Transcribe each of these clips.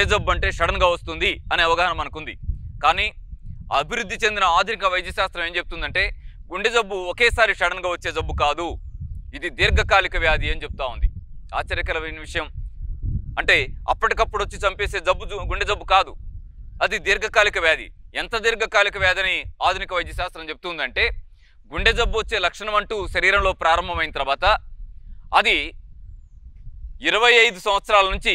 జబ్బు అంటే సడన్గా వస్తుంది అనే అవగాహన మనకుంది కానీ అభివృద్ధి చెందిన ఆధునిక వైద్య శాస్త్రం ఏం చెప్తుందంటే గుండె జబ్బు ఒకేసారి సడన్గా వచ్చే జబ్బు కాదు ఇది దీర్ఘకాలిక వ్యాధి అని చెప్తా ఉంది ఆశ్చర్యకరమైన విషయం అంటే అప్పటికప్పుడు వచ్చి చంపేసే జబ్బు జు- గుండె జబ్బు కాదు అది దీర్ఘకాలిక వ్యాధి ఎంత దీర్ఘకాలిక వ్యాధి అని ఆధునిక వైద్య శాస్త్రం చెప్తుందంటే గుండె జబ్బు వచ్చే లక్షణం అంటూ శరీరంలో ప్రారంభమైన తర్వాత అది ఇరవై ఐదు సంవత్సరాల నుంచి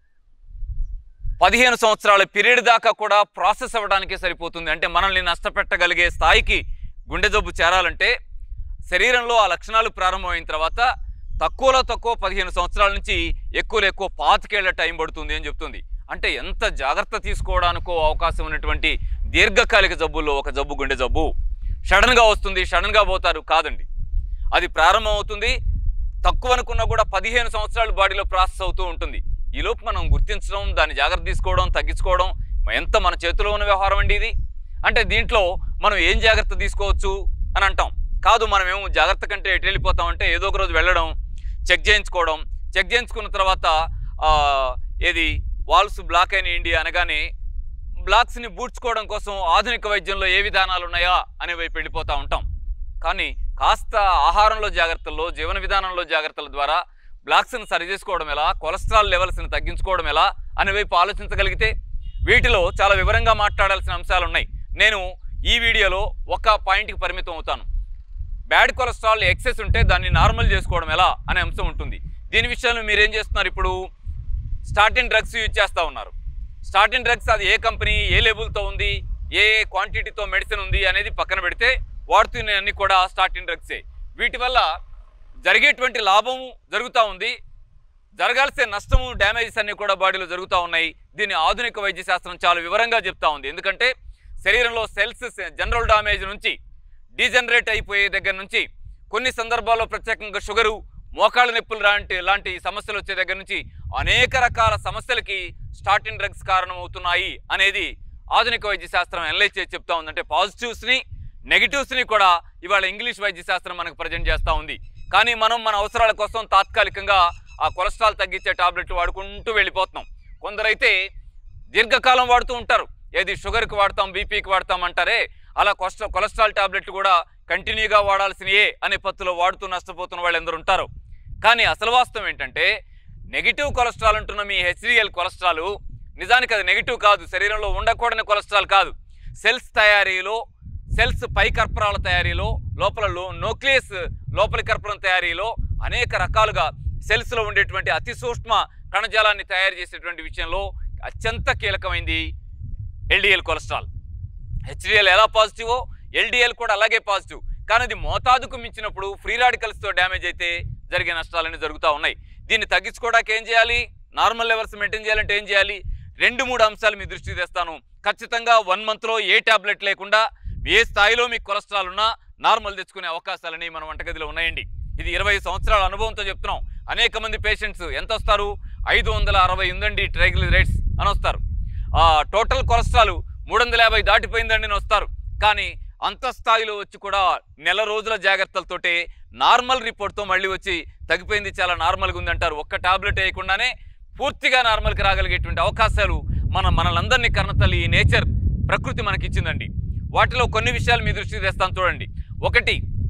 పదిహేను సంవత్సరాల పీరియడ్ దాకా కూడా ప్రాసెస్ అవ్వడానికే సరిపోతుంది అంటే మనల్ని నష్టపెట్టగలిగే స్థాయికి గుండె జబ్బు చేరాలంటే శరీరంలో ఆ లక్షణాలు ప్రారంభమైన తర్వాత తక్కువలో తక్కువ పదిహేను సంవత్సరాల నుంచి ఎక్కువలో ఎక్కువ పాతికేళ్ల టైం పడుతుంది అని చెప్తుంది అంటే ఎంత జాగ్రత్త తీసుకోవడానికో అవకాశం ఉన్నటువంటి దీర్ఘకాలిక జబ్బుల్లో ఒక జబ్బు గుండె జబ్బు సడన్గా వస్తుంది సడన్గా పోతారు కాదండి అది ప్రారంభం అవుతుంది తక్కువ అనుకున్నా కూడా పదిహేను సంవత్సరాలు బాడీలో ప్రాసెస్ అవుతూ ఉంటుంది ఈలోపు మనం గుర్తించడం దాన్ని జాగ్రత్త తీసుకోవడం తగ్గించుకోవడం ఎంత మన చేతిలో ఉన్న వ్యవహారం అండి ఇది అంటే దీంట్లో మనం ఏం జాగ్రత్త తీసుకోవచ్చు అని అంటాం కాదు మనం ఏమో జాగ్రత్త కంటే ఎటు వెళ్ళిపోతాం అంటే ఏదో ఒక రోజు వెళ్ళడం చెక్ చేయించుకోవడం చెక్ చేయించుకున్న తర్వాత ఆ, ఏది వాల్స్ బ్లాక్ అయిన ఇండియా అనగానే బ్లాక్స్ని బూడ్చుకోవడం కోసం ఆధునిక వైద్యంలో ఏ విధానాలు ఉన్నాయా అనే వైపు వెళ్ళిపోతూ ఉంటాం కానీ కాస్త ఆహారంలో జాగ్రత్తల్లో జీవన విధానంలో జాగ్రత్తల ద్వారా బ్లాక్స్ని సరి చేసుకోవడం ఎలా కొలెస్ట్రాల్ లెవెల్స్ని తగ్గించుకోవడం ఎలా అనే వైపు ఆలోచించగలిగితే వీటిలో చాలా వివరంగా మాట్లాడాల్సిన అంశాలు ఉన్నాయి నేను ఈ వీడియోలో ఒక పాయింట్కి పరిమితం అవుతాను బ్యాడ్ కొలెస్ట్రాల్ ఎక్సెస్ ఉంటే దాన్ని నార్మల్ చేసుకోవడం ఎలా అనే అంశం ఉంటుంది దీని విషయంలో మీరు ఏం చేస్తున్నారు ఇప్పుడు స్టార్టింగ్ డ్రగ్స్ యూజ్ చేస్తూ ఉన్నారు స్టార్టింగ్ డ్రగ్స్ అది ఏ కంపెనీ ఏ లేబుల్తో ఉంది ఏ క్వాంటిటీతో మెడిసిన్ ఉంది అనేది పక్కన పెడితే వాడుతున్న అన్ని కూడా స్టార్టింగ్ డ్రగ్సే వీటి వల్ల జరిగేటువంటి లాభం జరుగుతూ ఉంది జరగాల్సిన నష్టము డ్యామేజెస్ అన్ని కూడా బాడీలో జరుగుతూ ఉన్నాయి దీన్ని ఆధునిక వైద్య శాస్త్రం చాలా వివరంగా చెప్తా ఉంది ఎందుకంటే శరీరంలో సెల్స్ జనరల్ డ్యామేజ్ నుంచి డీజనరేట్ అయిపోయే దగ్గర నుంచి కొన్ని సందర్భాల్లో ప్రత్యేకంగా షుగరు మోకాళ్ళ నొప్పులు లాంటి లాంటి సమస్యలు వచ్చే దగ్గర నుంచి అనేక రకాల సమస్యలకి స్టార్టింగ్ డ్రగ్స్ కారణమవుతున్నాయి అనేది ఆధునిక వైద్య శాస్త్రం అనలైజ్ చేసి చెప్తా ఉందంటే పాజిటివ్స్ని నెగిటివ్స్ని కూడా ఇవాళ ఇంగ్లీష్ వైద్య శాస్త్రం మనకు ప్రజెంట్ చేస్తూ ఉంది కానీ మనం మన అవసరాల కోసం తాత్కాలికంగా ఆ కొలెస్ట్రాల్ తగ్గించే టాబ్లెట్లు వాడుకుంటూ వెళ్ళిపోతున్నాం కొందరైతే దీర్ఘకాలం వాడుతూ ఉంటారు ఏది షుగర్కి వాడతాం బీపీకి వాడతాం అంటారే అలా కొస్ట్రా కొలెస్ట్రాల్ టాబ్లెట్లు కూడా కంటిన్యూగా వాడాల్సినయే అనే పత్తులో వాడుతూ నష్టపోతున్న వాళ్ళు ఎందరు ఉంటారు కానీ అసలు వాస్తవం ఏంటంటే నెగిటివ్ కొలెస్ట్రాల్ అంటున్న మీ హెచ్డిఎల్ కొలెస్ట్రాల్ నిజానికి అది నెగిటివ్ కాదు శరీరంలో ఉండకూడని కొలెస్ట్రాల్ కాదు సెల్స్ తయారీలో సెల్స్ పై కర్పరాల తయారీలో లోపల లో న్యూక్లియస్ లోపలి కర్పరం తయారీలో అనేక రకాలుగా సెల్స్లో ఉండేటువంటి అతి సూక్ష్మ కణజాలాన్ని తయారు చేసేటువంటి విషయంలో అత్యంత కీలకమైంది ఎల్డిఎల్ కొలెస్ట్రాల్ హెచ్డిఎల్ ఎలా పాజిటివో ఎల్డిఎల్ కూడా అలాగే పాజిటివ్ కానీ అది మోతాదుకు మించినప్పుడు ఫ్రీ రాడికల్స్తో డ్యామేజ్ అయితే జరిగే నష్టాలన్నీ జరుగుతూ ఉన్నాయి దీన్ని తగ్గించుకోవడానికి ఏం చేయాలి నార్మల్ లెవెల్స్ మెయింటైన్ చేయాలంటే ఏం చేయాలి రెండు మూడు అంశాలు మీ దృష్టికి తెస్తాను ఖచ్చితంగా వన్ మంత్లో ఏ టాబ్లెట్ లేకుండా ఏ స్థాయిలో మీకు కొలెస్ట్రాల్ ఉన్నా నార్మల్ తెచ్చుకునే అవకాశాలని మన వంటగదిలో ఉన్నాయండి ఇది ఇరవై సంవత్సరాల అనుభవంతో చెప్తున్నాం అనేక మంది పేషెంట్స్ ఎంత వస్తారు ఐదు వందల అరవై ఉందండి ట్రైగ్లిజరైడ్స్ అని వస్తారు ఆ, టోటల్ కొలెస్ట్రాల్ మూడు వందల యాభై దాటిపోయిందండి అని వస్తారు కానీ అంత స్థాయిలో వచ్చి కూడా నెల రోజుల జాగ్రత్తలతోటే నార్మల్ రిపోర్ట్తో మళ్ళీ వచ్చి తగ్గిపోయింది చాలా నార్మల్గా ఉందంటారు ఒక్క టాబ్లెట్ వేయకుండానే పూర్తిగా నార్మల్కి రాగలిగేటువంటి అవకాశాలు మన మనలందరినీ కన్నతల్లి ఈ నేచర్ ప్రకృతి మనకిచ్చిందండి వాటిలో కొన్ని విషయాలు మీ దృష్టికి తెస్తాను చూడండి ఒకటి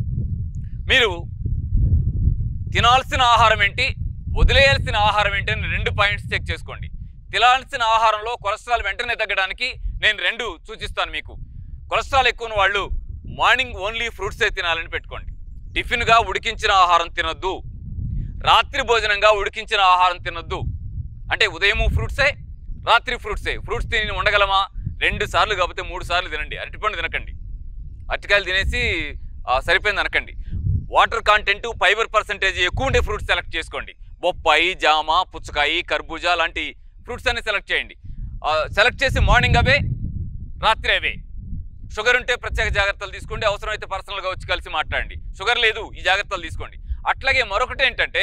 మీరు తినాల్సిన ఆహారం ఏంటి వదిలేయాల్సిన ఆహారం ఏంటి అని రెండు పాయింట్స్ చెక్ చేసుకోండి తినాల్సిన ఆహారంలో కొలెస్ట్రాల్ వెంటనే తగ్గడానికి నేను రెండు సూచిస్తాను మీకు కొలెస్ట్రాల్ ఎక్కువ ఉన్న వాళ్ళు మార్నింగ్ ఓన్లీ ఫ్రూట్సే తినాలని పెట్టుకోండి టిఫిన్గా ఉడికించిన ఆహారం తినొద్దు రాత్రి భోజనంగా ఉడికించిన ఆహారం తినొద్దు అంటే ఉదయం ఫ్రూట్సే రాత్రి ఫ్రూట్సే ఫ్రూట్స్ తిని ఉండగలమా రెండు సార్లు కాకపోతే మూడు సార్లు తినండి అరటిపండు తినకండి అరటికాయలు తినేసి ఆ, సరిపోయింది అనకండి వాటర్ కాంటెంట్ ఫైబర్ పర్సెంటేజ్ ఎక్కువ ఉండే ఫ్రూట్స్ సెలెక్ట్ చేసుకోండి బొప్పాయి జామ పుచ్చకాయ కర్బూజా లాంటి ఫ్రూట్స్ అన్ని సెలెక్ట్ చేయండి ఆ, సెలెక్ట్ చేసి మార్నింగ్ అవే రాత్రి అవే షుగర్ ఉంటే ప్రత్యేక జాగ్రత్తలు తీసుకోండి అవసరమైతే పర్సనల్గా వచ్చి కలిసి మాట్లాడండి షుగర్ లేదు ఈ జాగ్రత్తలు తీసుకోండి అట్లాగే మరొకటి ఏంటంటే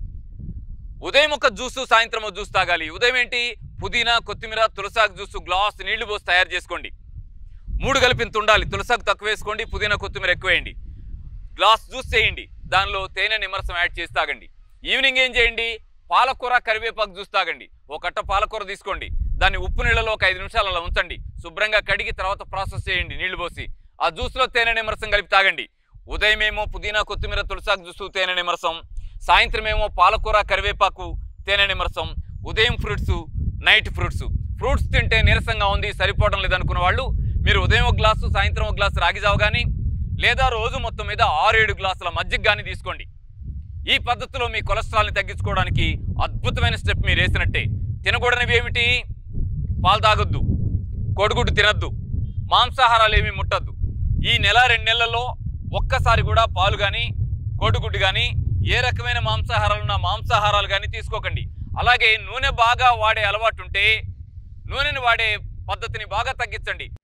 ఉదయం ఒక జ్యూసు సాయంత్రం ఒక జ్యూస్ తాగాలి ఉదయం ఏంటి పుదీనా కొత్తిమీర తులసాకు జ్యూసు గ్లాస్ నీళ్లు పోసి తయారు చేసుకోండి మూడు కలిపింత ఉండాలి తులసాకు తక్కువ వేసుకోండి పుదీనా కొత్తిమీర ఎక్కువ వేయండి గ్లాస్ జ్యూస్ చేయండి దానిలో తేనె నిమ్మరసం యాడ్ చేసి తాగండి ఈవినింగ్ ఏం చేయండి పాలకూర కరివేపాకు జ్యూస్ తాగండి ఒక కట్ట పాలకూర తీసుకోండి దాన్ని ఉప్పు నీళ్ళలో ఒక ఐదు నిమిషాలు అలా ఉంచండి శుభ్రంగా కడిగి తర్వాత ప్రాసెస్ చేయండి నీళ్లు పోసి ఆ జ్యూస్లో తేనె నిమ్మరసం కలిపి తాగండి ఉదయమేమో పుదీనా కొత్తిమీర తులసాకు జ్యూసు తేనె నిమ్మరసం సాయంత్రం ఏమో పాలకూర కరివేపాకు తేనె నిమ్మరసం ఉదయం ఫ్రూట్స్ నైట్ ఫ్రూట్స్ ఫ్రూట్స్ తింటే నీరసంగా ఉంది సరిపోవడం లేదనుకున్న వాళ్ళు మీరు ఉదయం ఒక గ్లాసు సాయంత్రం ఒక గ్లాసు రాగి జావ కానీ లేదా రోజు మొత్తం మీద ఆరు ఏడు గ్లాసుల మజ్జిగ కానీ తీసుకోండి ఈ పద్ధతిలో మీ కొలెస్ట్రాల్ని తగ్గించుకోవడానికి అద్భుతమైన స్టెప్ మీరు వేసినట్టే తినకూడనివి ఏమిటి పాలు తాగొద్దు కోడిగుడ్డు తినద్దు మాంసాహారాలు ఏమీ ముట్టద్దు ఈ నెల రెండు నెలల్లో ఒక్కసారి కూడా పాలు కానీ కోడిగుడ్డు కానీ ఏ రకమైన మాంసాహారాలు ఉన్న మాంసాహారాలు కానీ తీసుకోకండి అలాగే నూనె బాగా వాడే అలవాటు ఉంటే నూనెని వాడే పద్ధతిని బాగా తగ్గించండి